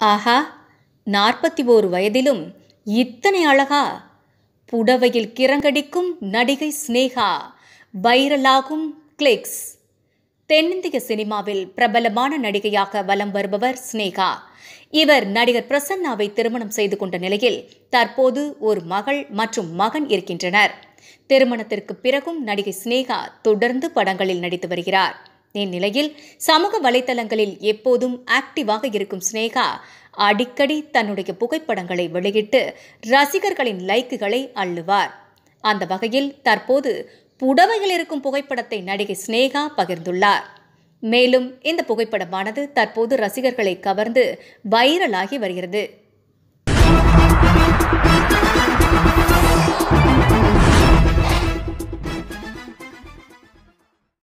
ஆஹா நாற்பத்தி ஓரு வயதிலும் இத்தனை அழகா புடவையில் கிறங்கடிக்கும் நடிகை ஸ்னேகா வைரலாகும் கிளிக்ஸ் தென்னிந்திய சினிமாவில் பிரபலமான நடிகையாக வலம் வருபவர் ஸ்னேகா இவர் நடிகர் பிரசன்னாவை திருமணம் செய்து கொண்ட நிலையில் தற்போது ஒரு மகள் மற்றும் மகன் இருக்கின்றனர் திருமணத்திற்கு பிறகும் நடிகை ஸ்னேகா தொடர்ந்து படங்களில் நடித்து வருகிறார் இந்நிலையில் சமூக வலைதளங்களில் எப்போதும் ஆக்டிவாக இருக்கும் ஸ்னேகா அடிக்கடி தன்னுடைய புகைப்படங்களை வெளியிட்டு ரசிகர்களின் லைக்குகளை அள்ளுவார் அந்த வகையில் தற்போது புடவையில் இருக்கும் புகைப்படத்தை நடிகை ஸ்னேகா பகிர்ந்துள்ளார் மேலும் இந்த புகைப்படமானது தற்போது ரசிகர்களை கவர்ந்து வைரலாகி வருகிறது